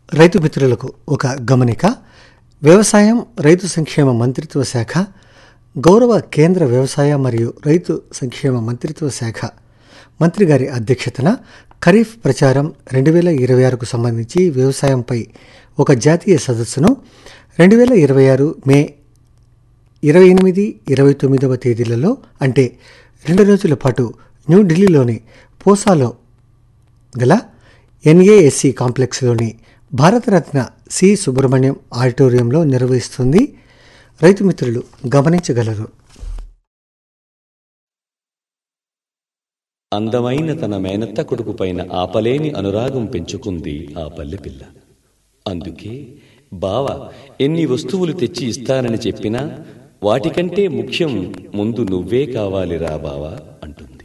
రైతు మిత్రులకు ఒక గమనిక వ్యవసాయం రైతు సంక్షేమ మంత్రిత్వ శాఖ గౌరవ కేంద్ర వ్యవసాయ మరియు రైతు సంక్షేమ మంత్రిత్వ శాఖ మంత్రి గారి అధ్యక్షతన ఖరీఫ్ ప్రచారం రెండు వేల ఇరవై ఆరుకు సంబంధించి వ్యవసాయంపై ఒక జాతీయ సదస్సును రెండు వేల ఇరవై ఆరు మే ఇరవై ఎనిమిది ఇరవై తొమ్మిదవ తేదీలలో అంటే రెండు రోజుల పాటు న్యూఢిల్లీలోని పోసాలో గల ఎన్ఏఎస్సి కాంప్లెక్స్లోని భారతరత్న సి సుబ్రహ్మణ్యం ఆడిటోరియంలో నిర్వహిస్తుంది రైతు మిత్రులు గమనించగలరు అందమైన తన మేనత్త కొడుకు పైన ఆపలేని అనురాగం పెంచుకుంది ఆ పల్లె పిల్ల అందుకే బావ ఎన్ని వస్తువులు తెచ్చి ఇస్తానని చెప్పినా వాటికంటే ముఖ్యం ముందు నువ్వే కావాలిరా బావా అంటుంది